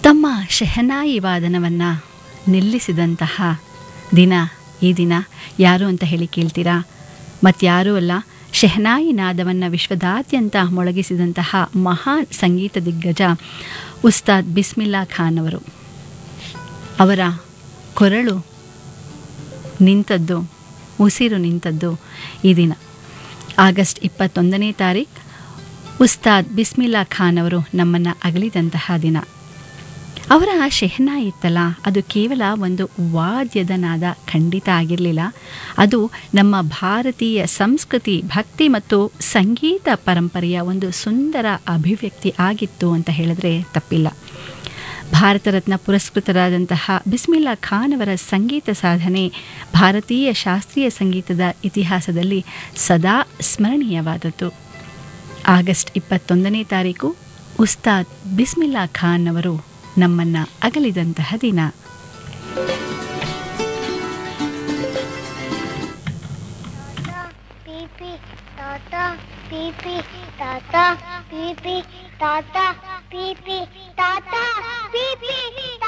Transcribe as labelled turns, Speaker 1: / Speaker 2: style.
Speaker 1: ತಮ್ಮ ಶೆಹನಾಯಿ ವಾದನವನ್ನು ನಿಲ್ಲಿಸಿದಂತಹ ದಿನ ಈ ದಿನ ಯಾರು ಅಂತ ಹೇಳಿ ಕೇಳ್ತೀರಾ ಮತ್ತಾರೂ ಅಲ್ಲ ಶೆಹನಾಯಿ ನಾದವನ್ನು ವಿಶ್ವದಾದ್ಯಂತ ಮೊಳಗಿಸಿದಂತಹ ಮಹಾನ್ ಸಂಗೀತ ದಿಗ್ಗಜ ಉಸ್ತಾದ್ ಬಿಸ್ಮಿಲ್ಲಾ ಖಾನ್ ಅವರು ಅವರ ಕೊರಳು ನಿಂತದ್ದು ಉಸಿರು ನಿಂತದ್ದು ಈ ದಿನ ಆಗಸ್ಟ್ ಇಪ್ಪತ್ತೊಂದನೇ ತಾರೀಕು ಉಸ್ತಾದ್ ಬಿಸ್ಮಿಲ್ಲಾ ಖಾನ್ ಅವರು ನಮ್ಮನ್ನು ಅಗಲಿದಂತಹ ದಿನ ಅವರ ಶೆಹನಾ ಇತ್ತಲ್ಲ ಅದು ಕೇವಲ ಒಂದು ವಾದ್ಯದ ನಾದ ಖಂಡಿತ ಆಗಿರಲಿಲ್ಲ ಅದು ನಮ್ಮ ಭಾರತೀಯ ಸಂಸ್ಕೃತಿ ಭಕ್ತಿ ಮತ್ತು ಸಂಗೀತ ಪರಂಪರೆಯ ಒಂದು ಸುಂದರ ಅಭಿವ್ಯಕ್ತಿ ಆಗಿತ್ತು ಅಂತ ಹೇಳಿದ್ರೆ ತಪ್ಪಿಲ್ಲ ಭಾರತ ರತ್ನ ಪುರಸ್ಕೃತರಾದಂತಹ ಬಿಸ್ಮಿಲ್ಲಾ ಖಾನ್ ಅವರ ಸಂಗೀತ ಸಾಧನೆ ಭಾರತೀಯ ಶಾಸ್ತ್ರೀಯ ಸಂಗೀತದ ಇತಿಹಾಸದಲ್ಲಿ ಸದಾ ಸ್ಮರಣೀಯವಾದದ್ದು ಆಗಸ್ಟ್ ಇಪ್ಪತ್ತೊಂದನೇ ತಾರೀಕು ಉಸ್ತಾದ್ ಬಿಸ್ಮಿಲ್ಲಾ ಖಾನ್ ಅವರು ನಮ್ಮನ್ನು ಅಗಲಿದಂತಹ ದಿನ
Speaker 2: Pipi, tata, pipi, tata, pipi, tata, pipi, tata, pipi,